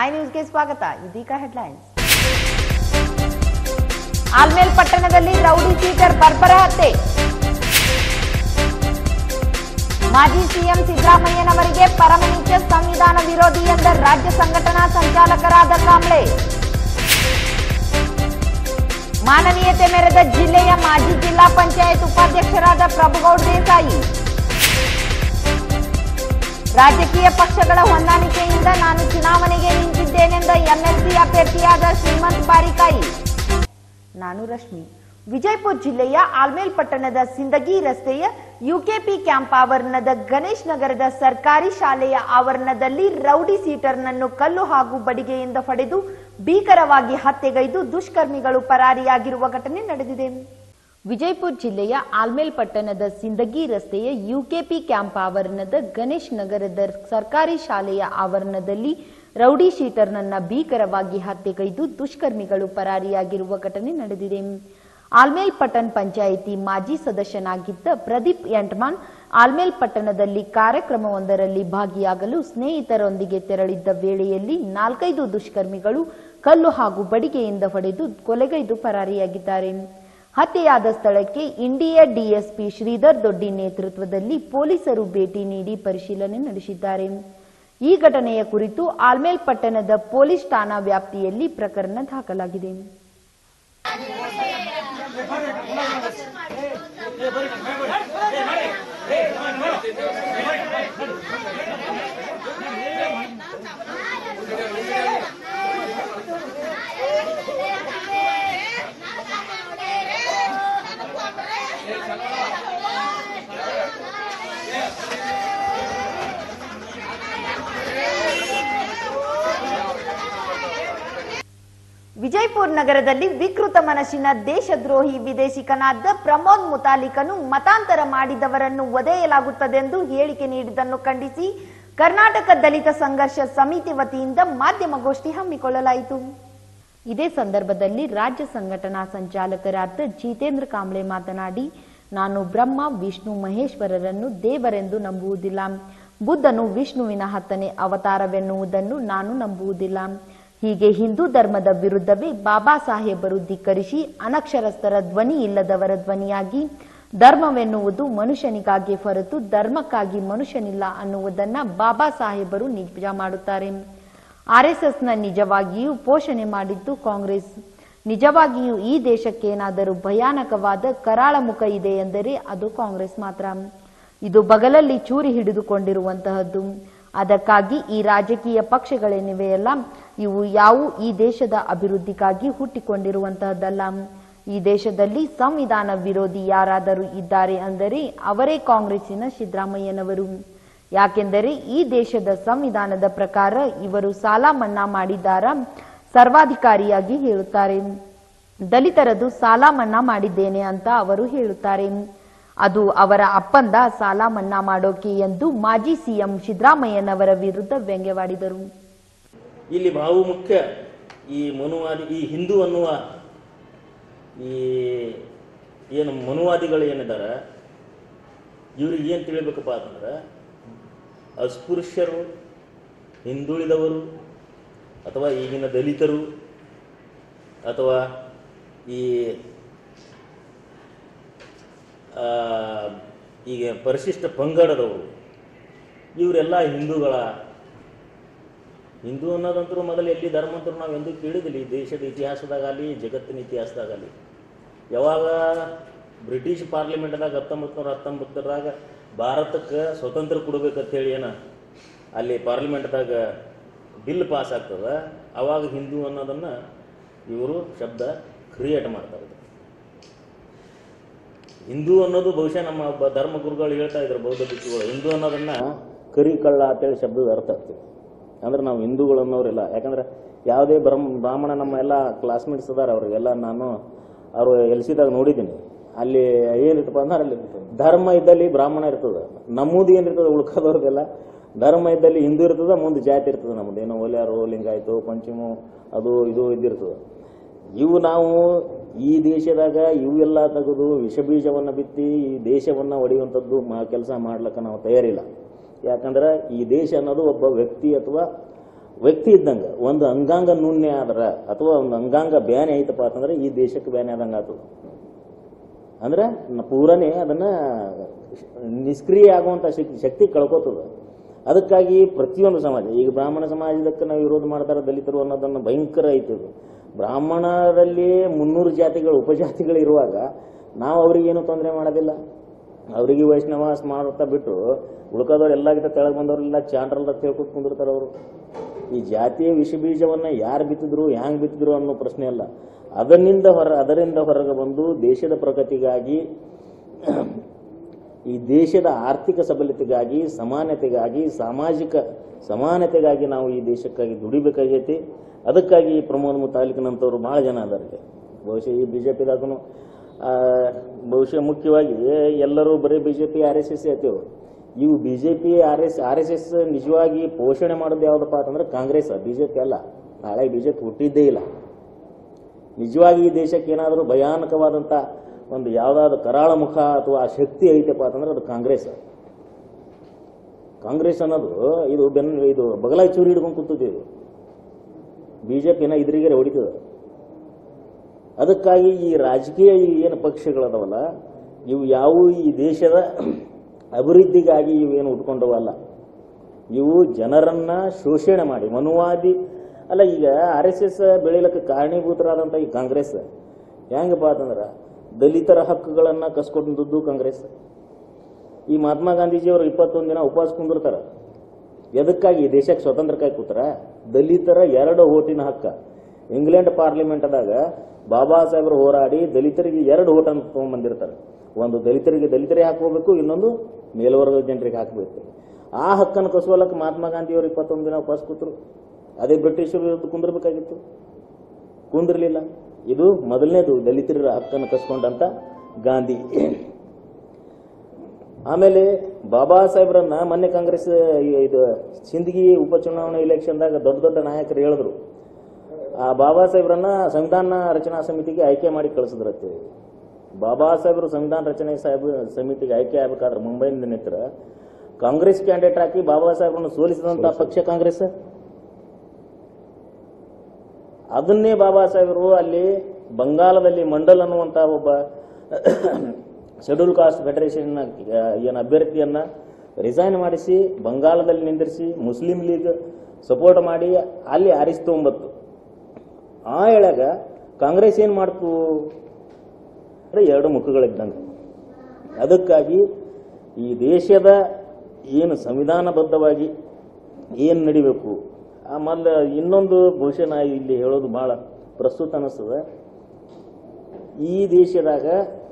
I ನ್ಯೂಸ್ಗೆ ಸ್ವಾಗತ ಇದೀಗ ಹೆಡ್ಲೈನ್ಸ್ ಆಲ್ಮೇಲ್ ಪಟ್ಟಣದಲ್ಲಿ ರೌಡಿ ಶೀಟರ್ ಬರ್ಬರ ಹತ್ಯೆ ಮಾಜಿ ಸಿಎಂ ಸಿದ್ದರಾಮಯ್ಯನವರಿಗೆ ಪರಮನೀಚ ಸಂವಿಧಾನ ವಿರೋಧಿ ಎಂದ ರಾಜ್ಯ ಸಂಘಟನಾ ಸಂಚಾಲಕರಾದ ಕಾಂಬ್ಳೆ ಮಾನವೀಯತೆ ಮೆರೆದ ಜಿಲ್ಲೆಯ ಮಾಜಿ ಜಿಲ್ಲಾ ಪಂಚಾಯತ್ ಉಪಾಧ್ಯಕ್ಷರಾದ ಪ್ರಭುಗೌಡ್ ದೇಸಾಯಿ ರಾಜಕೀಯ ಪಕ್ಷಗಳ ಹೊಂದಾಣಿಕೆಯಿಂದ ನಾನು ಚುನಾವಣೆಗೆ ನಿಂತಿದ್ದೇನೆಂದ ಎಂಎಲ್ಸಿ ಅಭ್ಯರ್ಥಿಯಾದ ಶ್ರೀಮಂತ್ ಬಾರಿಕಾಯಿ ನಾನು ರಶ್ಮಿ ವಿಜಯಪುರ ಜಿಲ್ಲೆಯ ಆಲ್ಮೇಲ್ ಪಟ್ಟಣದ ಸಿಂದಗಿ ರಸ್ತೆಯ ಯುಕೆಪಿ ಕ್ಯಾಂಪ್ ಆವರಣದ ಗಣೇಶ್ ನಗರದ ಸರ್ಕಾರಿ ಶಾಲೆಯ ಆವರಣದಲ್ಲಿ ರೌಡಿ ಸೀಟರ್ನನ್ನು ಕಲ್ಲು ಹಾಗೂ ಬಡಿಗೆಯಿಂದ ಹೊಡೆದು ಭೀಕರವಾಗಿ ಹತ್ಯೆಗೈದು ದುಷ್ಕರ್ಮಿಗಳು ಪರಾರಿಯಾಗಿರುವ ಘಟನೆ ನಡೆದಿದೆ ವಿಜಯಪುರ ಜಿಲ್ಲೆಯ ಆಲ್ಮೇಲ್ ಪಟ್ಟಣದ ಸಿಂದಗಿ ರಸ್ತೆಯ ಯುಕೆಪಿ ಕ್ಯಾಂಪ್ ಆವರಣದ ಗಣೇಶ್ ನಗರದ ಸರ್ಕಾರಿ ಶಾಲೆಯ ಆವರಣದಲ್ಲಿ ರೌಡಿ ಶೀಟರ್ನನ್ನ ಭೀಕರವಾಗಿ ಹತ್ಯೆಗೈದು ದುಷ್ಕರ್ಮಿಗಳು ಪರಾರಿಯಾಗಿರುವ ಘಟನೆ ನಡೆದಿದೆ ಆಲ್ಮೇಲ್ ಪಟ್ಟಣ ಪಂಚಾಯಿತಿ ಮಾಜಿ ಸದಸ್ಯನಾಗಿದ್ದ ಪ್ರದೀಪ್ ಯಂಟ್ಮಾನ್ ಆಲ್ಮೇಲ್ ಪಟ್ಟಣದಲ್ಲಿ ಕಾರ್ಯಕ್ರಮವೊಂದರಲ್ಲಿ ಭಾಗಿಯಾಗಲು ಸ್ನೇಹಿತರೊಂದಿಗೆ ತೆರಳಿದ್ದ ವೇಳೆಯಲ್ಲಿ ನಾಲ್ಕೈದು ದುಷ್ಕರ್ಮಿಗಳು ಕಲ್ಲು ಹಾಗೂ ಬಡಿಗೆಯಿಂದ ಹೊಡೆದು ಕೊಲೆಗೈದು ಪರಾರಿಯಾಗಿದ್ದಾರೆ ಹತ್ಯೆಯಾದ ಸ್ಥಳಕ್ಕೆ ಇಂಡಿಯಾ ಡಿಎಸ್ಪಿ ಶ್ರೀಧರ್ ದೊಡ್ಡಿ ನೇತೃತ್ವದಲ್ಲಿ ಪೊಲೀಸರು ಭೇಟಿ ನೀಡಿ ಪರಿಶೀಲನೆ ನಡೆಸಿದ್ದಾರೆ ಈ ಘಟನೆಯ ಕುರಿತು ಆಲ್ಮೇಲ್ ಪಟ್ಟಣದ ಪೊಲೀಸ್ ಠಾಣಾ ವ್ಯಾಪ್ತಿಯಲ್ಲಿ ಪ್ರಕರಣ ದಾಖಲಾಗಿದೆ ವಿಜಯಪುರ ನಗರದಲ್ಲಿ ವಿಕೃತ ಮನಸ್ಸಿನ ದೇಶದ್ರೋಹಿ ವಿದೇಶಿಕನಾದ ಪ್ರಮೋದ್ ಮುತಾಲಿಕನು ಮತಾಂತರ ಮಾಡಿದವರನ್ನು ಒದೆಯಲಾಗುತ್ತದೆಂದು ಹೇಳಿಕೆ ನೀಡಿದ್ದನ್ನು ಖಂಡಿಸಿ ಕರ್ನಾಟಕ ದಲಿತ ಸಂಘರ್ಷ ಸಮಿತಿ ವತಿಯಿಂದ ಮಾಧ್ಯಮಗೋಷ್ಠಿ ಹಮ್ಮಿಕೊಳ್ಳಲಾಯಿತು ಇದೇ ಸಂದರ್ಭದಲ್ಲಿ ರಾಜ್ಯ ಸಂಘಟನಾ ಸಂಚಾಲಕರಾದ ಜಿತೇಂದ್ರ ಕಾಂಬ್ಳೆ ಮಾತನಾಡಿ ನಾನು ಬ್ರಹ್ಮ ವಿಷ್ಣು ಮಹೇಶ್ವರರನ್ನು ದೇವರೆಂದು ನಂಬುವುದಿಲ್ಲ ಬುದ್ಧನು ವಿಷ್ಣುವಿನ ಹತ್ತನೇ ಅವತಾರವೆನ್ನುವುದನ್ನು ನಾನು ನಂಬುವುದಿಲ್ಲ ಹೀಗೆ ಹಿಂದೂ ಧರ್ಮದ ವಿರುದ್ಧವೇ ಬಾಬಾ ಸಾಹೇಬರು ಧಿಕ್ಕರಿಸಿ ಅನಕ್ಷರಸ್ಥರ ಧ್ವನಿ ಇಲ್ಲದವರ ಧ್ವನಿಯಾಗಿ ಧರ್ಮವೆನ್ನುವುದು ಮನುಷ್ಯನಿಗಾಗಿ ಹೊರತು ಧರ್ಮಕ್ಕಾಗಿ ಮನುಷ್ಯನಿಲ್ಲ ಅನ್ನುವುದನ್ನ ಬಾಬಾ ಸಾಹೇಬರು ನಿಜ ಮಾಡುತ್ತಾರೆ ಆರ್ಎಸ್ಎಸ್ನ ನಿಜವಾಗಿಯೂ ಪೋಷಣೆ ಮಾಡಿದ್ದು ಕಾಂಗ್ರೆಸ್ ನಿಜವಾಗಿಯೂ ಈ ದೇಶಕ್ಕೇನಾದರೂ ಭಯಾನಕವಾದ ಕರಾಳ ಮುಖ ಇದೆ ಎಂದರೆ ಅದು ಕಾಂಗ್ರೆಸ್ ಮಾತ್ರ ಇದು ಬಗಲಲ್ಲಿ ಚೂರಿ ಹಿಡಿದುಕೊಂಡಿರುವಂತಹದ್ದು ಅದಕ್ಕಾಗಿ ಈ ರಾಜಕೀಯ ಪಕ್ಷಗಳೇನಿವೆಯಲ್ಲ ಇವು ಯಾವು ಈ ದೇಶದ ಅಭಿವೃದ್ಧಿಗಾಗಿ ಹುಟ್ಟಿಕೊಂಡಿರುವಂತಹದ್ದಲ್ಲ ಈ ದೇಶದಲ್ಲಿ ಸಂವಿಧಾನ ವಿರೋಧಿ ಯಾರಾದರೂ ಇದ್ದಾರೆ ಅಂದರೆ ಅವರೇ ಕಾಂಗ್ರೆಸ್ಸಿನ ಸಿದ್ದರಾಮಯ್ಯನವರು ಯಾಕೆಂದರೆ ಈ ದೇಶದ ಸಂವಿಧಾನದ ಪ್ರಕಾರ ಇವರು ಸಾಲ ಮನ್ನಾ ಮಾಡಿದ್ದಾರ ಸರ್ವಾಧಿಕಾರಿಯಾಗಿ ಹೇಳುತ್ತಾರೆ ದಲಿತರದು ಸಾಲ ಮನ್ನಾ ಮಾಡಿದ್ದೇನೆ ಅಂತ ಅವರು ಹೇಳುತ್ತಾರೆ ಅದು ಅವರ ಅಪ್ಪಂದ ಸಾಲ ಮನ್ನಾ ಮಾಡೋಕೆ ಎಂದು ಮಾಜಿ ಸಿಎಂ ಸಿದ್ದರಾಮಯ್ಯನವರ ವಿರುದ್ಧ ವ್ಯಂಗ್ಯವಾಡಿದರು ಇಲ್ಲಿ ಬಹು ಮುಖ್ಯ ಈ ಮನುವಾದಿ ಈ ಹಿಂದೂ ಅನ್ನುವ ಈ ಏನು ಮನುವಾದಿಗಳು ಏನಿದ್ದಾರೆ ಇವ್ರಿಗೆ ಏನು ತಿಳಿಬೇಕಪ್ಪ ಅಂತಂದ್ರೆ ಅಸ್ಪೃಶ್ಯರು ಹಿಂದುಳಿದವರು ಅಥವಾ ಈಗಿನ ದಲಿತರು ಅಥವಾ ಈ ಆ, ಈಗ ಪರಿಶಿಷ್ಟ ಪಂಗಡದವರು ಇವರೆಲ್ಲ ಹಿಂದೂಗಳ ಹಿಂದೂ ಅನ್ನೋದಂತರೂ ಮೊದಲು ಎಲ್ಲಿ ಧರ್ಮ ಅಂತರೂ ನಾವು ಎಂದೂ ಕೇಳಿದಿಲ್ಲ ಈ ದೇಶದ ಇತಿಹಾಸದಾಗಲಿ ಜಗತ್ತಿನ ಇತಿಹಾಸದಾಗಲಿ ಯಾವಾಗ ಬ್ರಿಟಿಷ್ ಪಾರ್ಲಿಮೆಂಟ್ದಾಗ ಹತ್ತೊಂಬತ್ತು ನೂರ ಹತ್ತೊಂಬತ್ತರಾಗ ಭಾರತಕ್ಕೆ ಸ್ವತಂತ್ರ ಕೊಡ್ಬೇಕಂತೇಳಿ ಏನ ಅಲ್ಲಿ ಪಾರ್ಲಿಮೆಂಟ್ದಾಗ ಬಿಲ್ ಪಾಸ್ ಆಗ್ತದೆ ಅವಾಗ ಹಿಂದೂ ಅನ್ನೋದನ್ನು ಇವರು ಶಬ್ದ ಕ್ರಿಯೇಟ್ ಮಾಡ್ತಾ ಇದ್ದಾರೆ ಹಿಂದೂ ಅನ್ನೋದು ಬಹುಶಃ ನಮ್ಮ ಒಬ್ಬ ಧರ್ಮ ಗುರುಗಳು ಹೇಳ್ತಾ ಇದ್ರು ಬೌದ್ಧ ಭಿಕ್ಷುಗಳು ಹಿಂದೂ ಅನ್ನೋದನ್ನ ಕರಿ ಕಳ್ಳ ಅಂತೇಳಿ ಶಬ್ದದ ಅರ್ಥ ಆಗ್ತದೆ ಅಂದ್ರೆ ನಾವು ಹಿಂದೂಗಳು ಅನ್ನೋರಿಲ್ಲ ಯಾಕಂದ್ರೆ ಯಾವುದೇ ಬ್ರಹ್ಮ ಬ್ರಾಹ್ಮಣ ನಮ್ಮ ಎಲ್ಲ ಕ್ಲಾಸ್ಮೇಟ್ಸ್ ಅದಾರ ಅವ್ರಿಗೆಲ್ಲ ನಾನು ಅವರು ಎಲ್ಸಿದಾಗ ನೋಡಿದ್ದೀನಿ ಅಲ್ಲಿ ಏನಿರ್ತಪ್ಪ ಅಂದ್ರೆ ಅಲ್ಲಿ ಧರ್ಮ ಇದ್ದಲ್ಲಿ ಬ್ರಾಹ್ಮಣ ಇರ್ತದೆ ನಮ್ಮದು ಏನಿರ್ತದೆ ಉಳ್ಕೋದವ್ರದೆಲ್ಲ ಧರ್ಮ ಇದ್ದಲ್ಲಿ ಹಿಂದೂ ಇರ್ತದೆ ಮುಂದೆ ಜಾತಿ ಇರ್ತದೆ ನಮ್ಮದು ಏನೋ ಒಲ್ಯಾರು ಲಿಂಗಾಯ್ತು ಪಂಚಮು ಅದು ಇದು ಇದ್ದಿರ್ತದೆ ಇವು ನಾವು ಈ ದೇಶದಾಗ ಇವೆಲ್ಲ ತೆಗೆದು ವಿಷ ಬೀಜವನ್ನು ಬಿತ್ತಿ ಈ ದೇಶವನ್ನು ಒಡೆಯುವಂಥದ್ದು ಮಾ ಕೆಲಸ ಮಾಡ್ಲಿಕ್ಕೆ ನಾವು ತಯಾರಿಲ್ಲ ಯಾಕಂದ್ರೆ ಈ ದೇಶ ಅನ್ನೋದು ಒಬ್ಬ ವ್ಯಕ್ತಿ ಅಥವಾ ವ್ಯಕ್ತಿ ಇದ್ದಂಗೆ ಒಂದು ಅಂಗಾಂಗ ನುಣ್ಣೆ ಆದ್ರ ಅಥವಾ ಒಂದು ಅಂಗಾಂಗ ಬ್ಯಾನೆ ಐತಪ್ಪ ಅಂತಂದ್ರೆ ಈ ದೇಶಕ್ಕೆ ಬ್ಯಾನೆ ಆದಂಗೆ ಆತದ ಅಂದ್ರೆ ನ- ಪೂರನೇ ಅದನ್ನ ನಿಷ್ಕ್ರಿಯ ಆಗುವಂತ ಶಕ್- ಶಕ್ತಿ ಕಳ್ಕೋತದ ಅದಕ್ಕಾಗಿ ಪ್ರತಿಯೊಂದು ಸಮಾಜ ಈಗ ಬ್ರಾಹ್ಮಣ ಸಮಾಜದಕ್ಕೆ ನಾವು ವಿರೋಧ ಮಾಡ್ತಾರೆ ದಲಿತರು ಅನ್ನೋದನ್ನು ಭಯಂಕರ ಐತದು ಬ್ರಾಹ್ಮಣರಲ್ಲಿ ಮುನ್ನೂರು ಜಾತಿಗಳು ಉಪಜಾತಿಗಳು ಇರುವಾಗ ನಾವು ಅವ್ರಿಗೇನು ತೊಂದರೆ ಮಾಡೋದಿಲ್ಲ ಅವರಿಗೆ ವೈಷ್ಣವ ಸ್ಮಾರತ ಬಿಟ್ಟು ಉಳ್ಕೋದವ್ರು ಎಲ್ಲಾಗಿಂತ ತೆಳಗೆ ಬಂದವರೆಲ್ಲ ಚಾಂಡ್ರಲ್ದ ತಿಳ್ಕೊತ ಕುಂದಿರ್ತಾರೆ ಅವರು ಈ ಜಾತಿಯ ವಿಷ ಬೀಜವನ್ನ ಯಾರು ಬಿತ್ತಿದ್ರು ಹ್ಯಾಂಗ್ ಬಿತ್ತಿದ್ರು ಅನ್ನೋ ಪ್ರಶ್ನೆ ಅಲ್ಲ ಅದರಿಂದ ಹೊರ ಅದರಿಂದ ಹೊರಗೆ ಬಂದು ದೇಶದ ಪ್ರಗತಿಗಾಗಿ ಈ ದೇಶದ ಆರ್ಥಿಕ ಸಬಲತೆಗಾಗಿ ಸಮಾನತೆಗಾಗಿ ಸಾಮಾಜಿಕ ಸಮಾನತೆಗಾಗಿ ನಾವು ಈ ದೇಶಕ್ಕಾಗಿ ದುಡಿಬೇಕಾಗೈತಿ ಅದಕ್ಕಾಗಿ ಪ್ರಮೋದ್ ಮುತಾಲಿಕ್ನಂತವ್ರು ಭಾಳ ಜನ ಅದಾರೆ ಬಹುಶಃ ಈ ಬಿಜೆಪಿದಾಗೂ ಬಹುಶಃ ಮುಖ್ಯವಾಗಿ ಎಲ್ಲರೂ ಬರೀ ಬಿಜೆಪಿ ಆರ್ ಎಸ್ ಎಸ್ ಐತೇವು ಇವು BJP R S R S S ನಿಜವಾಗಿ ಪೋಷಣೆ ಮಾಡೋದು ಯಾವ್ದಪ್ಪ ಅಂತಂದ್ರೆ ಕಾಂಗ್ರೆಸ್ ಬಿಜೆಪಿ ಅಲ್ಲ ನಾಳೆ ಬಿಜೆಪಿ ಹುಟ್ಟಿದ್ದೇ ಇಲ್ಲ ನಿಜವಾಗಿ ಈ ದೇಶಕ್ಕೆ ಏನಾದರೂ ಭಯಾನಕವಾದಂಥ ಒಂದು ಯಾವುದಾದ್ರು ಕರಾಳ ಮುಖ ಅಥವಾ ಆ ಶಕ್ತಿ ಐತಪ್ಪ ಅಂತಂದ್ರೆ ಅದು ಕಾಂಗ್ರೆಸ್ ಕಾಂಗ್ರೆಸ್ ಅನ್ನೋದು ಇದು ಬೆನ್ ಇದು ಬಗಲಾಗಿ ಚೂರಿ ಹಿಡ್ಕೊಂಡು ಕೂತದೆ ಇದು ಬಿಜೆಪಿನ ಇದ್ರಿಗೆ ಹೊಡಿತದ ಅದಕ್ಕಾಗಿ ಈ ರಾಜಕೀಯ ಈ ಏನು ಪಕ್ಷಗಳದವಲ್ಲ ಇವು ಯಾವುವು ಈ ದೇಶದ ಅಭಿವೃದ್ಧಿಗಾಗಿ ಇವೇನು ಉಟ್ಕೊಂಡವಲ್ಲ ಇವು ಜನರನ್ನ ಶೋಷಣೆ ಮಾಡಿ ಮನುವಾದಿ ಅಲ್ಲ ಈಗ ಆರ್ ಎಸ್ ಎಸ್ ಬೆಳಿಲಕ್ಕೆ ಕಾರಣೀಭೂತರಾದಂಥ ಈ ಕಾಂಗ್ರೆಸ್ ಹೆಂಗಪ್ಪ ಅಂತಂದ್ರೆ ದಲಿತರ ಹಕ್ಕುಗಳನ್ನ ಕಸ್ಕೊಂಡದ್ದು ಕಾಂಗ್ರೆಸ್ ಈ ಮಹಾತ್ಮ ಗಾಂಧೀಜಿಯವರು ಇಪ್ಪತ್ತೊಂದು ದಿನ ಉಪವಾಸ ಕುಂದಿರ್ತಾರ ಎದಕ್ಕಾಗಿ ಈ ದೇಶಕ್ಕೆ ಸ್ವತಂತ್ರಕ್ಕಾಗಿ ಕೂತಾರ ದಲಿತರ ಎರಡು ಓಟಿನ ಹಕ್ಕ ಇಂಗ್ಲೆಂಡ್ ಪಾರ್ಲಿಮೆಂಟ್ದಾಗ ಬಾಬಾ ಸಾಹೇಬರು ಹೋರಾಡಿ ದಲಿತರಿಗೆ ಎರಡು ಓಟ್ ಅಂತ ತಗೊಂಡ್ಬಂದಿರ್ತಾರೆ ಒಂದು ದಲಿತರಿಗೆ ದಲಿತರಿಗೆ ಹಾಕೋಬೇಕು ಇನ್ನೊಂದು ಮೇಲ್ವರ್ಗದ ಜನರಿಗೆ ಹಾಕಬೇಕು ಆ ಹಕ್ಕನ್ನು ಕಸುವಲಕ್ಕೆ ಮಹಾತ್ಮ ಗಾಂಧಿಯವರು ಇಪ್ಪತ್ತೊಂದು ದಿನ ಉಪವಾಸ ಕೂತರು ಅದೇ ಬ್ರಿಟಿಷರ ವಿರುದ್ಧ ಕುಂದಿರ್ಬೇಕಾಗಿತ್ತು ಕುಂದಿರ್ಲಿಲ್ಲ ಇದು ಮೊದಲನೇದು ದಲಿತರ ಹಕ್ಕನ್ನು ಕಸ್ಕೊಂಡಂತ ಗಾಂಧಿ ಆಮೇಲೆ ಬಾಬಾ ಸಾಹೇಬ್ರನ್ನ ಮೊನ್ನೆ ಕಾಂಗ್ರೆಸ್ ಇದು ಸಿಂದಗಿ ಉಪಚುನಾವಣಾ ಇಲೆಕ್ಷನ್ದಾಗ ದೊಡ್ಡ ದೊಡ್ಡ ನಾಯಕರು ಹೇಳಿದ್ರು ಆ ಬಾಬಾ ಸಾಹೇಬ್ರನ್ನ ಸಂವಿಧಾನ ರಚನಾ ಸಮಿತಿಗೆ ಆಯ್ಕೆ ಮಾಡಿ ಕಳಿಸಿದ್ರತ್ತೆ ಬಾಬಾ ಸಾಹೇಬರು ಸಂವಿಧಾನ ರಚನೆ ಸಾಹೇಬ್ ಸಮಿತಿಗೆ ಆಯ್ಕೆ ಆಗ್ಬೇಕಾದ್ರೆ ಮುಂಬೈನಿಂದ ನಿಂತರ ಕಾಂಗ್ರೆಸ್ ಕ್ಯಾಂಡಿಡೇಟ್ ಹಾಕಿ ಬಾಬಾ ಸಾಹೇಬ್ರನ್ನು ಸೋಲಿಸಿದಂತ ಪಕ್ಷ ಕಾಂಗ್ರೆಸ್ ಅದನ್ನೇ ಬಾಬಾ ಸಾಹೇಬರು ಅಲ್ಲಿ ಬಂಗಾಲದಲ್ಲಿ ಮಂಡಲ್ ಅನ್ನುವಂತ ಒಬ್ಬ ಶೆಡ್ಯೂಲ್ ಕಾಸ್ಟ್ ಫೆಡರೇಷನ್ ಏನು ಅಭ್ಯರ್ಥಿಯನ್ನ ರಿಸೈನ್ ಮಾಡಿಸಿ ಬಂಗಾಲದಲ್ಲಿ ನಿಂದಿರಿಸಿ ಮುಸ್ಲಿಂ ಲೀಗ್ ಸಪೋರ್ಟ್ ಮಾಡಿ ಅಲ್ಲಿ ಆರಿಸಿ ತೊಂಬತ್ತು ಆ ಎಳಗ ಕಾಂಗ್ರೆಸ್ ಏನ್ ಮಾಡ್ತು ಅಂದ್ರೆ ಎರಡು ಮುಖಗಳಿದ್ದಂಗೆ ಅದಕ್ಕಾಗಿ ಈ ದೇಶದ ಏನು ಸಂವಿಧಾನಬದ್ಧವಾಗಿ ಏನು ನಡಿಬೇಕು ಆಮೇಲೆ ಇನ್ನೊಂದು ಬಹುಶಃ ನಾ ಇಲ್ಲಿ ಹೇಳೋದು ಬಹಳ ಪ್ರಸ್ತುತ ಅನಿಸ್ತದೆ ಈ ದೇಶದಾಗ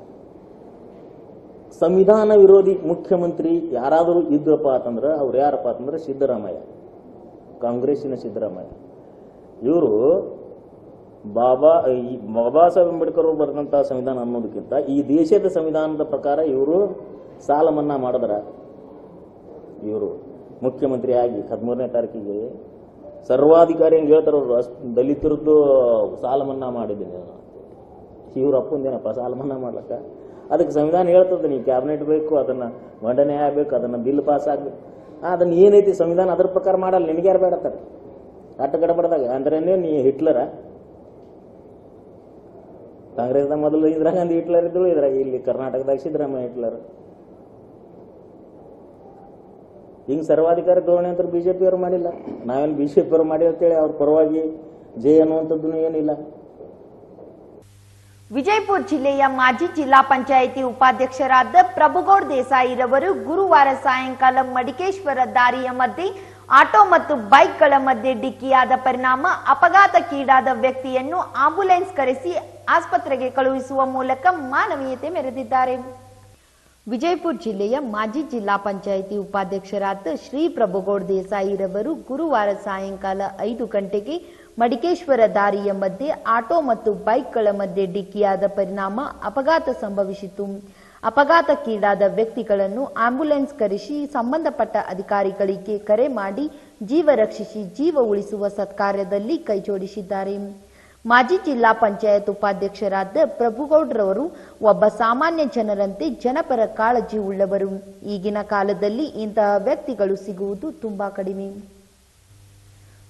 ಸಂವಿಧಾನ ವಿರೋಧಿ ಮುಖ್ಯಮಂತ್ರಿ ಯಾರಾದರೂ ಇದ್ದಪ್ಪ ಅಂತಂದ್ರೆ ಅವ್ರು ಯಾರಪ್ಪ ಅಂತಂದ್ರೆ ಸಿದ್ದರಾಮಯ್ಯ ಕಾಂಗ್ರೆಸ್ಸಿನ ಸಿದ್ದರಾಮಯ್ಯ ಇವರು ಬಾಬಾ ಈ ಬಾಬಾ ಸಾಹೇಬ್ ಅಂಬೇಡ್ಕರ್ ಅವರು ಬರೆದಂತಹ ಸಂವಿಧಾನ ಅನ್ನೋದಕ್ಕಿಂತ ಈ ದೇಶದ ಸಂವಿಧಾನದ ಪ್ರಕಾರ ಇವರು ಸಾಲ ಮನ್ನಾ ಮಾಡಿದ್ರ ಇವರು ಮುಖ್ಯಮಂತ್ರಿ ಆಗಿ ಹದಿಮೂರನೇ ತಾರೀಕಿಗೆ ಸರ್ವಾಧಿಕಾರಿ ಹಂಗೆ ಹೇಳ್ತಾರ ಅವರು ಅಷ್ಟ್ ದಲಿತರದ್ದು ಸಾಲ ಮನ್ನಾ ಮಾಡಿದ್ದೀನಿ ನಾನು ಇವ್ರ ಅಪ್ಪಂದೇನಪ್ಪ ಸಾಲ ಮನ್ನಾ ಮಾಡ್ಲಕ್ಕ ಅದಕ್ಕೆ ಸಂವಿಧಾನ ಹೇಳ್ತದೆ ನೀವು ಕ್ಯಾಬಿನೆಟ್ ಬೇಕು ಅದನ್ನ ಮಂಡನೆ ಆಗ್ಬೇಕು ಅದನ್ನ ಬಿಲ್ ಪಾಸ್ ಆಗ್ಬೇಕು ಆ, ಅದನ್ನ ಏನೈತಿ ಸಂವಿಧಾನ ಅದ್ರ ಪ್ರಕಾರ ಮಾಡಲ್ಲ ನಿನಗೆ ಯಾರು ಬೇಡತ್ತಾರೆ ಅಟ್ಟ ಗಡಬಡದಾಗ ಅಂದ್ರೇನೆ ನೀ ಹಿಟ್ಲರ ಕಾಂಗ್ರೆಸ್ದಾಗ ಮೊದಲು ಇಂದಿರಾ ಗಾಂಧಿ ಹಿಟ್ಲರ್ ಇದ್ರು ಇದ್ರಾಗ ಇಲ್ಲಿ ಕರ್ನಾಟಕದಾಗ ಸಿದ್ದರಾಮಯ್ಯ ಹಿಟ್ಲರ್ ಹಿಂಗ್ ಸರ್ವಾಧಿಕಾರಿ ಧೋರಣೆ ಅಂತ ಬಿಜೆಪಿ ಅವರು ಮಾಡಿಲ್ಲ ನಾವೇನು ಬಿಜೆಪಿ ಅವರು ಮಾಡಿ ಅಂತೇಳಿ ಅವ್ರ ಪರವಾಗಿ ಜೈ ಅನ್ನುವಂಥದ್ದು ಏನಿಲ್ಲ ವಿಜಯಪುರ ಜಿಲ್ಲೆಯ ಮಾಜಿ ಜಿಲ್ಲಾ ಪಂಚಾಯಿತಿ ಉಪಾಧ್ಯಕ್ಷರಾದ ಪ್ರಭುಗೌಡ್ ದೇಸಾಯಿರವರು ಗುರುವಾರ ಸಾಯಂಕಾಲ ಮಡಿಕೇಶ್ವರ ದಾರಿಯ ಮಧ್ಯೆ ಆಟೋ ಮತ್ತು ಬೈಕ್ಗಳ ಮಧ್ಯೆ ಡಿಕ್ಕಿಯಾದ ಪರಿಣಾಮ ಅಪಘಾತಕ್ಕೀಡಾದ ವ್ಯಕ್ತಿಯನ್ನು ಆಂಬ್ಯುಲೆನ್ಸ್ ಕರೆಸಿ ಆಸ್ಪತ್ರೆಗೆ ಕಳುಹಿಸುವ ಮೂಲಕ ಮಾನವೀಯತೆ ಮೆರೆದಿದ್ದಾರೆ ವಿಜಯಪುರ ಜಿಲ್ಲೆಯ ಮಾಜಿ ಜಿಲ್ಲಾ ಪಂಚಾಯಿತಿ ಉಪಾಧ್ಯಕ್ಷರಾದ ಶ್ರೀ ಪ್ರಭುಗೌಡ್ ದೇಸಾಯಿರವರು ಗುರುವಾರ ಸಾಯಂಕಾಲ ಐದು ಗಂಟೆಗೆ ಮಡಿಕೇಶ್ವರ ದಾರಿಯ ಮಧ್ಯೆ ಆಟೋ ಮತ್ತು ಬೈಕ್ಗಳ ಮಧ್ಯೆ ಡಿಕ್ಕಿಯಾದ ಪರಿಣಾಮ ಅಪಘಾತ ಸಂಭವಿಸಿತು ಅಪಘಾತಕ್ಕೀಡಾದ ವ್ಯಕ್ತಿಗಳನ್ನು ಆಂಬ್ಯುಲೆನ್ಸ್ ಕರೆಸಿ ಸಂಬಂಧಪಟ್ಟ ಅಧಿಕಾರಿಗಳಿಗೆ ಕರೆ ಮಾಡಿ ಜೀವ ರಕ್ಷಿಸಿ ಜೀವ ಉಳಿಸುವ ಸತ್ಕಾರ್ಯದಲ್ಲಿ ಕೈಜೋಡಿಸಿದ್ದಾರೆ ಮಾಜಿ ಜಿಲ್ಲಾ ಪಂಚಾಯತ್ ಉಪಾಧ್ಯಕ್ಷರಾದ ಪ್ರಭುಗೌಡ್ರವರು ಒಬ್ಬ ಸಾಮಾನ್ಯ ಜನರಂತೆ ಜನಪರ ಕಾಳಜಿ ಉಳ್ಳವರು ಈಗಿನ ಕಾಲದಲ್ಲಿ ಇಂತಹ ವ್ಯಕ್ತಿಗಳು ಸಿಗುವುದು ತುಂಬಾ ಕಡಿಮೆ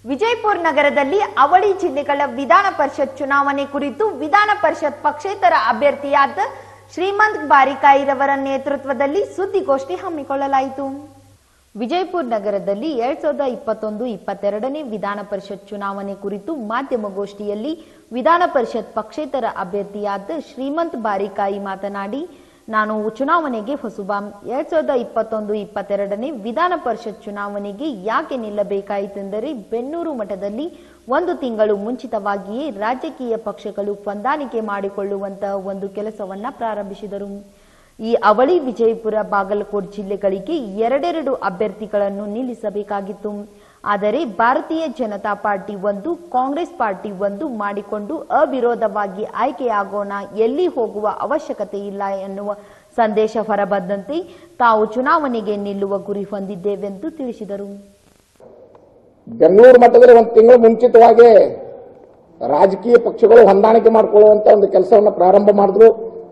ವಿಜಯಪುರ ನಗರದಲ್ಲಿ ಅವಳಿ ಜಿಲ್ಲೆಗಳ ವಿಧಾನ ಪರಿಷತ್ ಚುನಾವಣೆ ಕುರಿತು ವಿಧಾನ ಪರಿಷತ್ ಪಕ್ಷೇತರ ಅಭ್ಯರ್ಥಿಯಾದ ಶ್ರೀಮಂತ್ ಬಾರಿಕಾಯಿರವರ ನೇತೃತ್ವದಲ್ಲಿ ಸುದ್ದಿಗೋಷ್ಠಿ ಹಮ್ಮಿಕೊಳ್ಳಲಾಯಿತು ವಿಜಯಪುರ ನಗರದಲ್ಲಿ ಎರಡ್ ಸಾವಿರದ ಇಪ್ಪತ್ತೊಂದು ಇಪ್ಪತ್ತೆರಡನೇ ವಿಧಾನ ಪರಿಷತ್ ಚುನಾವಣೆ ಕುರಿತು ಮಾಧ್ಯಮಗೋಷ್ಠಿಯಲ್ಲಿ ವಿಧಾನ ಪರಿಷತ್ ಪಕ್ಷೇತರ ಅಭ್ಯರ್ಥಿಯಾದ ಶ್ರೀಮಂತ್ ಬಾರಿಕಾಯಿ ಮಾತನಾಡಿ ನಾನು ಚುನಾವಣೆಗೆ ಹೊಸಬಾಂ ಎರಡ್ ಸಾವಿರದ ಇಪ್ಪತ್ತೊಂದು ಇಪ್ಪತ್ತೆರಡನೇ ವಿಧಾನ ಪರಿಷತ್ ಚುನಾವಣೆಗೆ ಯಾಕೆ ನಿಲ್ಲಬೇಕಾಯಿತೆಂದರೆ ಬೆನ್ನೂರು ಮಠದಲ್ಲಿ ಒಂದು ತಿಂಗಳು ಮುಂಚಿತವಾಗಿಯೇ ರಾಜಕೀಯ ಪಕ್ಷಗಳು ಹೊಂದಾಣಿಕೆ ಮಾಡಿಕೊಳ್ಳುವಂತಹ ಒಂದು ಕೆಲಸವನ್ನ ಪ್ರಾರಂಭಿಸಿದರು ಈ ಅವಳಿ ವಿಜಯಪುರ ಬಾಗಲಕೋಟ್ ಜಿಲ್ಲೆಗಳಿಗೆ ಎರಡೆರಡು ಅಭ್ಯರ್ಥಿಗಳನ್ನು ನಿಲ್ಲಿಸಬೇಕಾಗಿತ್ತು ಆದರೆ ಭಾರತೀಯ ಜನತಾ ಪಾರ್ಟಿ ಒಂದು ಕಾಂಗ್ರೆಸ್ ಪಾರ್ಟಿ ಒಂದು ಮಾಡಿಕೊಂಡು ಅವಿರೋಧವಾಗಿ ಆಯ್ಕೆಯಾಗೋಣ ಎಲ್ಲಿ ಹೋಗುವ ಅವಶ್ಯಕತೆ ಇಲ್ಲ ಎನ್ನುವ ಸಂದೇಶ ಹೊರಬಂದಂತೆ ತಾವು ಚುನಾವಣೆಗೆ ನಿಲ್ಲುವ ಗುರಿ ಹೊಂದಿದ್ದೇವೆಂದು ತಿಳಿಸಿದರು ಬೆಂಗಳೂರು ಮಟ್ಟದಲ್ಲಿ ಒಂದು ತಿಂಗಳು ಮುಂಚಿತವಾಗಿ ರಾಜಕೀಯ ಪಕ್ಷಗಳು ಹೊಂದಾಣಿಕೆ ಮಾಡಿಕೊಳ್ಳುವಂತ ಒಂದು ಕೆಲಸವನ್ನು ಪ್ರಾರಂಭ ಮಾಡಿದ್ರು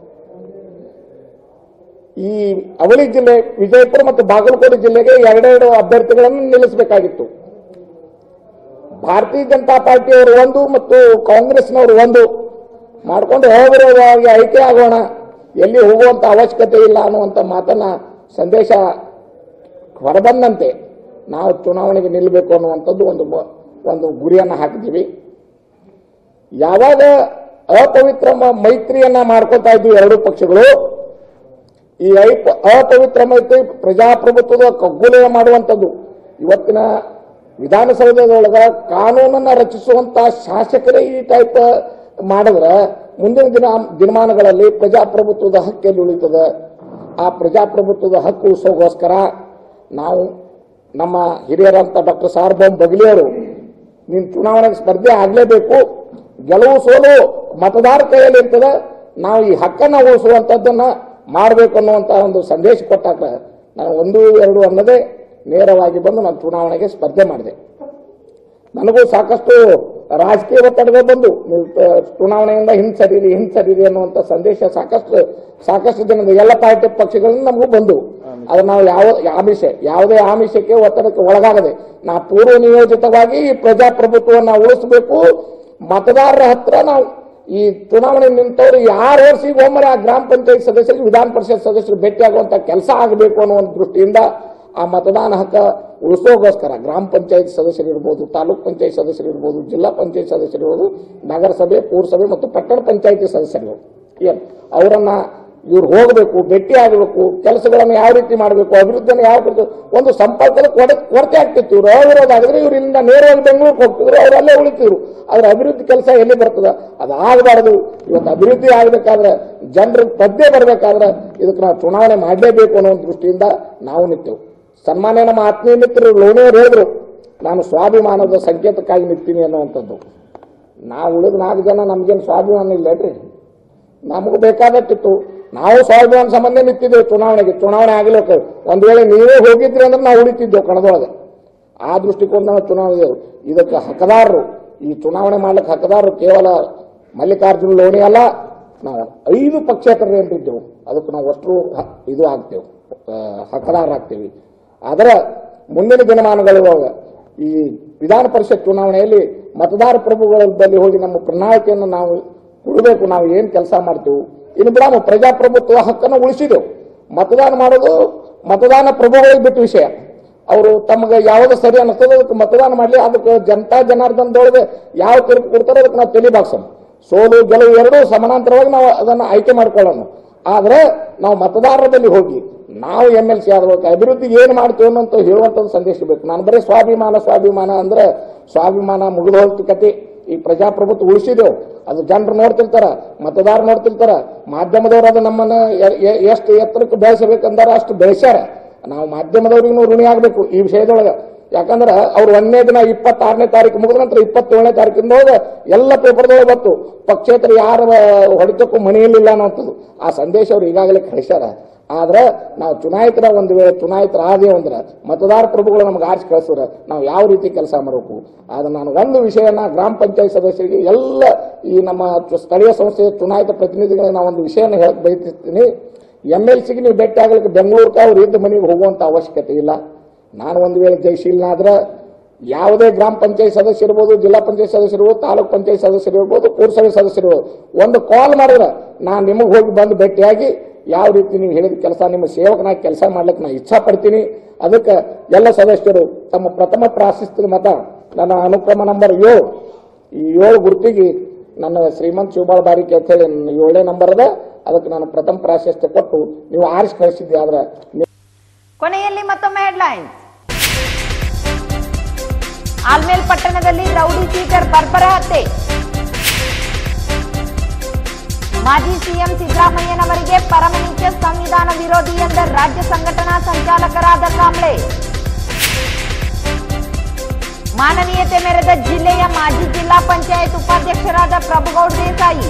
ಈ ಅವಳಿ ಜಿಲ್ಲೆ ವಿಜಯಪುರ ಮತ್ತು ಬಾಗಲಕೋಟೆ ಜಿಲ್ಲೆಗೆ ಎರಡೆರಡು ಅಭ್ಯರ್ಥಿಗಳನ್ನು ನಿಲ್ಲಿಸಬೇಕಾಗಿತ್ತು ಭಾರತೀಯ ಜನತಾ ಪಾರ್ಟಿಯವರು ಒಂದು ಮತ್ತು ಕಾಂಗ್ರೆಸ್ನವರು ಒಂದು ಮಾಡಿಕೊಂಡು ಅವಿರೋಧವಾಗಿ ಆಯ್ಕೆ ಆಗೋಣ ಎಲ್ಲಿ ಹೋಗುವಂತ ಅವಶ್ಯಕತೆ ಇಲ್ಲ ಅನ್ನುವಂಥ ಮಾತನ್ನ ಸಂದೇಶ ಹೊರಬಂದಂತೆ ನಾವು ಚುನಾವಣೆಗೆ ನಿಲ್ಲಬೇಕು ಅನ್ನುವಂಥದ್ದು ಒಂದು ಬ- ಒಂದು ಗುರಿಯನ್ನು ಹಾಕಿದ್ದೀವಿ ಯಾವಾಗ ಅಪವಿತ್ರ ಮ- ಮೈತ್ರಿಯನ್ನ ಮಾಡ್ಕೊತಾ ಇದ್ವಿ ಎರಡೂ ಪಕ್ಷಗಳು ಈ ಐಪ- ಅಪವಿತ್ರ ಮೈತ್ರಿ ಪ್ರಜಾಪ್ರಭುತ್ವದ ಕಗ್ಗೊಲೆಯ ಮಾಡುವಂಥದ್ದು ಇವತ್ತಿನ ವಿಧಾನಸೌಧದೊಳಗ ಕಾನೂನನ್ನ ರಚಿಸುವಂತ ಶಾಸಕರೇ ಈ ಟೈಪ್ ಮಾಡಿದ್ರೆ ಮುಂದಿನ ದಿನ ದಿನಮಾನಗಳಲ್ಲಿ ಪ್ರಜಾಪ್ರಭುತ್ವದ ಹಕ್ಕೆಲ್ಲಿ ಉಳಿತದೆ ಆ ಪ್ರಜಾಪ್ರಭುತ್ವದ ಹಕ್ಕು ಉಳಿಸೋಗೋಸ್ಕರ ನಾವು ನಮ್ಮ ಹಿರಿಯರಂತ ಡಾಕ್ಟರ್ ಸಾರ್ವಭೌಮ್ ಬಗಲಿಯವರು ನೀನು ಚುನಾವಣೆಗೆ ಸ್ಪರ್ಧೆ ಆಗಲೇಬೇಕು ಗೆಲುವು ಸೋಲು ಮತದಾರ ಕೈಯಲ್ಲಿ ಇರ್ತದೆ ನಾವು ಈ ಹಕ್ಕನ್ನು ಉಳಿಸುವಂಥದ್ದನ್ನ ಮಾಡಬೇಕು ಅನ್ನುವಂಥ ಒಂದು ಸಂದೇಶ ಕೊಟ್ಟಾಗ ನಾನು ಒಂದು ಎರಡು ಅನ್ನದೇ ನೇರವಾಗಿ ಬಂದು ನಾನು ಚುನಾವಣೆಗೆ ಸ್ಪರ್ಧೆ ಮಾಡಿದೆ ನನಗೂ ಸಾಕಷ್ಟು ರಾಜಕೀಯ ಒತ್ತಡವೇ ಬಂದು ನೀವು ತ- ಚುನಾವಣೆಯಿಂದ ಹಿಂದ್ ಸರೀರಿ ಹಿಂದ್ ಸರೀರಿ ಅನ್ನುವಂಥ ಸಂದೇಶ ಸಾಕಷ್ಟು ಸಾಕಷ್ಟು ಜನದ ಎಲ್ಲ ಪಾರ್ಟಿ ಪಕ್ಷಗಳಿಂದ ನಮಗೂ ಬಂದು ಅದು ನಾವು ಯಾವ ಆಮಿಷ ಯಾವುದೇ ಆಮಿಷಕ್ಕೆ ಒತ್ತಡಕ್ಕೆ ಒಳಗಾಗದೆ ನಾ ಪೂರ್ವ ನಿಯೋಜಿತವಾಗಿ ಈ ಪ್ರಜಾಪ್ರಭುತ್ವವನ್ನು ಉಳಿಸಬೇಕು ಮತದಾರರ ಹತ್ರ ನಾವು ಈ ಚುನಾವಣೆ ನಿಂತವರು ಯಾರು ವರ್ಷಿಗೆ ಒಮ್ಮರೆ ಆ ಗ್ರಾಮ ಪಂಚಾಯತ್ ಸದಸ್ಯರಿಗೆ ವಿಧಾನ ಪರಿಷತ್ ಸದಸ್ಯರು ಭೇಟಿಯಾಗುವಂತ ಕೆಲಸ ಆಗಬೇಕು ಅನ್ನೋ ಒಂದು ದೃಷ್ಟಿಯಿಂದ ಆ ಮತದಾನ ಹಕ್ಕ ಉಳಿಸೋಗೋಸ್ಕರ ಗ್ರಾಮ ಪಂಚಾಯತ್ ಸದಸ್ಯರಿರ್ಬೋದು ತಾಲೂಕ್ ಪಂಚಾಯತ್ ಸದಸ್ಯರಿರ್ಬೋದು ಜಿಲ್ಲಾ ಪಂಚಾಯತ್ ಸದಸ್ಯರಿರ್ಬೋದು ನಗರಸಭೆ ಪೂರಸಭೆ ಮತ್ತು ಪಟ್ಟಣ ಪಂಚಾಯತಿ ಸದಸ್ಯರು ಏನ್ ಅವರನ್ನ ಇವ್ರು ಹೋಗಬೇಕು ಭೇಟಿ ಆಗಬೇಕು ಕೆಲಸಗಳನ್ನು ಯಾವ ರೀತಿ ಮಾಡಬೇಕು ಅಭಿವೃದ್ಧಿಯನ್ನು ಯಾವ ರೀತಿ ಒಂದು ಸಂಪರ್ಕದ ಕೊಡೆ ಕೊರತೆ ಆಗ್ತಿತ್ತು ಇವರು ಅವಿರೋಧ ಆಗಿದ್ರೆ ಇವ್ರು ಇಲ್ಲಿಂದ ನೇರವಾಗಿ ಬೆಂಗಳೂರಿಗೆ ಹೋಗ್ತಿದ್ರು ಅವ್ರು ಅಲ್ಲೇ ಉಳಿತಿದ್ರು ಆದ್ರೆ ಅಭಿವೃದ್ಧಿ ಕೆಲಸ ಎಲ್ಲಿ ಬರ್ತದ ಅದು ಆಗಬಾರದು ಇವತ್ತು ಅಭಿವೃದ್ಧಿ ಆಗಬೇಕಾದ್ರೆ ಜನರಿಗೆ ಪದ್ಯ ಬರಬೇಕಾದ್ರೆ ಇದಕ್ಕೆ ನಾವು ಚುನಾವಣೆ ಮಾಡಲೇಬೇಕು ಅನ್ನೋ ಒಂದು ದೃಷ್ಟಿಯಿಂದ ನಾವು ನಿಂತೆವು ಸನ್ಮಾನ್ಯ ನಮ್ಮ ಆತ್ಮೀಯ ಮಿತ್ರರು ಲೋಣಿಯವರು ಹೇಳಿದ್ರು ನಾನು ಸ್ವಾಭಿಮಾನದ ಸಂಕೇತಕ್ಕಾಗಿ ನಿಂತೀನಿ ಅನ್ನುವಂಥದ್ದು ನಾವು ಉಳಿದ ನಾಲ್ಕು ಜನ ನಮ್ಗೇನು ಸ್ವಾಭಿಮಾನ ಇಲ್ಲೇನ್ರಿ ನಮಗೂ ಬೇಕಾದಟ್ಟಿತ್ತು ನಾವು ಸ್ವಾಭಿಮಾನ ಸಂಬಂಧ ನಿಂತಿದ್ದೇವೆ ಚುನಾವಣೆಗೆ ಚುನಾವಣೆ ಆಗಲಿಕ್ಕೆ ಒಂದ್ ವೇಳೆ ನೀವೇ ಹೋಗಿದ್ರಿ ಅಂದ್ರೆ ನಾವು ಉಳಿತಿದ್ದೆವು ಕಣದೊಳಗೆ ಆ ದೃಷ್ಟಿಕೋನ ನಾವು ಚುನಾವಣೆ ಇದಕ್ಕೆ ಹಕ್ಕದಾರರು ಈ ಚುನಾವಣೆ ಮಾಡ್ಲಿಕ್ಕೆ ಹಕ್ಕದಾರರು ಕೇವಲ ಮಲ್ಲಿಕಾರ್ಜುನ ಲೋಣಿ ಅಲ್ಲ ನಾವು ಐದು ಪಕ್ಷೇತರರು ಏನಿದ್ದೆವು ಅದಕ್ಕೆ ನಾವು ಅಷ್ಟು ಹ- ಇದು ಆಗ್ತೇವೆ ಹಕ್ಕದಾರರಾಗ್ತೇವೆ ಆದರೆ ಮುಂದಿನ ದಿನಮಾನಗಳೊಳಗೆ ಈ ವಿಧಾನ ಪರಿಷತ್ ಚುನಾವಣೆಯಲ್ಲಿ ಮತದಾರ ಪ್ರಭುಗಳ ಬಳಿ ಹೋಗಿ ನಮ್ಮ ಪ್ರಣಾಳಿಕೆಯನ್ನು ನಾವು ಕೊಡಬೇಕು ನಾವು ಏನ್ ಕೆಲಸ ಮಾಡ್ತೇವೆ ಇನ್ನು ಬಿಡಾಮ ಪ್ರಜಾಪ್ರಭುತ್ವ ಹಕ್ಕನ್ನು ಉಳಿಸಿದೆವು ಮತದಾನ ಮಾಡೋದು ಮತದಾನ ಪ್ರಭುಗಳಿಗೆ ಬಿಟ್ಟು ವಿಷಯ ಅವರು ತಮಗೆ ಯಾವ್ದು ಸರಿ ಅನಿಸ್ತದೆ ಅದಕ್ಕೆ ಮತದಾನ ಮಾಡಲಿ ಅದಕ್ಕೆ ಜನತಾ ಜನಾರ್ದನದೊಳಗೆ ಯಾವ ತೀರ್ಪು ಕೊಡ್ತಾರೋ ಅದಕ್ಕೆ ನಾವು ತಲೆ ಬಾಗ್ಸೋಣ ಸೋಲು ಗೆಲುವು ಎರಡೂ ಸಮಾನಾಂತರವಾಗಿ ನಾವು ಅದನ್ನು ಆಯ್ಕೆ ಮಾಡ್ಕೊಳ್ಳೋಣ ಆದ್ರೆ ನಾವು ಮತದಾರರ ಬಳಿ ಹೋಗಿ ನಾವು ಎಂ ಎಲ್ ಸಿ ಆಗಬೇಕು ಅಭಿವೃದ್ಧಿ ಏನು ಮಾಡ್ತೀವಿ ಅನ್ನೋಂತ ಹೇಳುವಂಥದ್ದು ಸಂದೇಶ ಬೇಕು ನಾನು ಬರೀ ಸ್ವಾಭಿಮಾನ ಸ್ವಾಭಿಮಾನ ಅಂದ್ರೆ ಸ್ವಾಭಿಮಾನ ಮುಗಿದು ಹೋಗ್ತು ಕತೆ ಈ ಪ್ರಜಾಪ್ರಭುತ್ವ ಉಳಿಸಿದೆವು ಅದು ಜನರು ನೋಡ್ತಿರ್ತಾರ ಮತದಾರ ನೋಡ್ತಿರ್ತಾರ ಮಾಧ್ಯಮದವರು ಅದು ನಮ್ಮನ್ನ ಎ- ಎ- ಎಷ್ಟು ಎತ್ತರಕ್ಕೆ ಬೆಳೆಸಬೇಕಂದಾರ ಅಷ್ಟು ಬೆಳೆಸ್ಯಾರ ನಾವು ಮಾಧ್ಯಮದವ್ರಿಗೂ ಋಣಿ ಆಗ್ಬೇಕು ಈ ವಿಷಯದೊಳಗೆ ಯಾಕಂದ್ರೆ ಅವ್ರು ಒಂದನೇ ದಿನ ಇಪ್ಪತ್ತಾರನೇ ತಾರೀಕು ಮುಗಿದ ನಂತರ ಇಪ್ಪತ್ತೇಳನೇ ತಾರೀಕಿಂದ ಹೋದ ಎಲ್ಲ ಪೇಪರ್ದೊಳಗೆ ಬಂತು ಪಕ್ಷೇತರ ಯಾರ ಹೊಡಿತಕ್ಕೂ ಮನೆಯಲ್ಲಿಲ್ಲ ಅನ್ನೋಂಥದ್ದು ಆ ಸಂದೇಶ ಅವ್ರು ಈಗಾಗಲೇ ಕಳಿಸ್ಯಾರ ಆದ್ರೆ ನಾವು ಚುನಾಯಿತರ ಒಂದು ವೇಳೆ ಚುನಾಯಿತರ ಆದೇವು ಅಂದ್ರೆ ಮತದಾರ ಪ್ರಭುಗಳು ನಮ್ಗೆ ಆರಿಸಿ ಕಳಿಸಿದ್ರೆ ನಾವು ಯಾವ ರೀತಿ ಕೆಲಸ ಮಾಡಬೇಕು ಆದ್ರೆ ನಾನು ಒಂದು ವಿಷಯನ ಗ್ರಾಮ ಪಂಚಾಯತ್ ಸದಸ್ಯರಿಗೆ ಎಲ್ಲ ಈ ನಮ್ಮ ಚು- ಸ್ಥಳೀಯ ಸಂಸ್ಥೆಯ ಚುನಾಯಿತ ಪ್ರತಿನಿಧಿಗಳಿಗೆ ನಾವು ಒಂದು ವಿಷಯನ ಹೇಳಕ್ ಬಯತಿರ್ತೀನಿ ಎಮ್ ಎಲ್ ಸಿಗೆ ನೀವು ಭೇಟಿ ಆಗ್ಲಿಕ್ಕೆ ಬೆಂಗಳೂರಿಗೆ ಅವ್ರು ಇದ್ದ ಮನೆಗೆ ಹೋಗುವಂತ ಅವಶ್ಯಕತೆ ಇಲ್ಲ ನಾನು ಒಂದು ವೇಳೆ ಜಯಶೀಲನಾದ್ರೆ ಯಾವುದೇ ಗ್ರಾಮ ಪಂಚಾಯತ್ ಸದಸ್ಯ ಇರ್ಬೋದು ಜಿಲ್ಲಾ ಪಂಚಾಯತ್ ಸದಸ್ಯ ಇರ್ಬೋದು ತಾಲೂಕ್ ಪಂಚಾಯತ್ ಸದಸ್ಯರು ಇರ್ಬೋದು ಪುರಸಭೆ ಸದಸ್ಯರು ಇರ್ಬೋದು ಒಂದು ಕಾಲ್ ಮಾಡಿದ್ರೆ ನಾನು ನಿಮಗೆ ಹೋಗಿ ಬಂದು ಭೇಟಿಯಾಗಿ ಯಾವ ರೀತಿ ನೀವು ಹೇಳಿದ ಕೆಲಸ ನಿಮ್ಮ ಸೇವಕನಾಗಿ ಕೆಲಸ ಮಾಡ್ಲಿಕ್ಕೆ ನಾನು ಇಚ್ಛಾ ಪಡ್ತೀನಿ ಅದಕ್ಕೆ ಎಲ್ಲ ಸದಸ್ಯರು ತಮ್ಮ ಪ್ರಥಮ ಪ್ರಾಶಸ್ತ್ಯದ ಮತ ನನ್ನ ಅನುಕ್ರಮ ನಂಬರ್ ಏಳು ಈ ಏಳು ಗುರುತಿಗೆ ನನ್ನ ಶ್ರೀಮಂತ್ ಶಿವಬಾಳ್ ಬಾರಿಕೆ ಅಂತ ಹೇಳಿ ನನ್ನ ಏಳನೇ ನಂಬರ್ ಅದ ಅದಕ್ಕೆ ನಾನು ಪ್ರಥಮ ಪ್ರಾಶಸ್ತ್ಯ ಕೊಟ್ಟು ನೀವು ಆರಿಸಿ ಕಳಿಸಿದ್ದೆ ಆದ್ರೆ ಕೊನೆಯಲ್ಲಿ ಮತ್ತೊಮ್ಮೆ ಹೆಡ್ಲೈನ್ಸ್ ಆಲ್ಮೇಲ್ ಪಟ್ಟಣದಲ್ಲಿ ರೌಡಿ ಸೀಟರ್ ಬರ್ಬರ ಹತ್ಯೆ ಮಾಜಿ ಸಿಎಂ ಸಿದ್ದರಾಮಯ್ಯನವರಿಗೆ ಪರಮನಿತ್ಯ ಸಂವಿಧಾನ ವಿರೋಧಿ ಎಂದ ರಾಜ್ಯ ಸಂಘಟನಾ ಸಂಚಾಲಕರಾದ ಕಾಂಬ್ಳೆ ಮಾನವೀಯತೆ ಮೆರೆದ ಜಿಲ್ಲೆಯ ಮಾಜಿ ಜಿಲ್ಲಾ ಪಂಚಾಯತ್ ಉಪಾಧ್ಯಕ್ಷರಾದ ಪ್ರಭುಗೌಡ್ ದೇಸಾಯಿ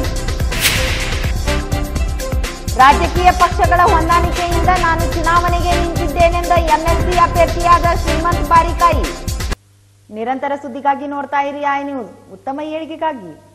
ರಾಜಕೀಯ ಪಕ್ಷಗಳ ಹೊಂದಾಣಿಕೆಯಿಂದ ನಾನು ಚುನಾವಣೆಗೆ ನಿಂತಿದ್ದೇನೆಂದ ಎಂಎಲ್ಸಿ ಅಭ್ಯರ್ಥಿಯಾದ ಶ್ರೀಮಂತ್ ಬಾರಿಕಾಯಿ ನಿರಂತರ ಸುದ್ದಿಗಾಗಿ ನೋಡ್ತಾ ಇರಿ ಐ ನ್ಯೂಸ್ ಉತ್ತಮ ಏಳಿಗೆಗಾಗಿ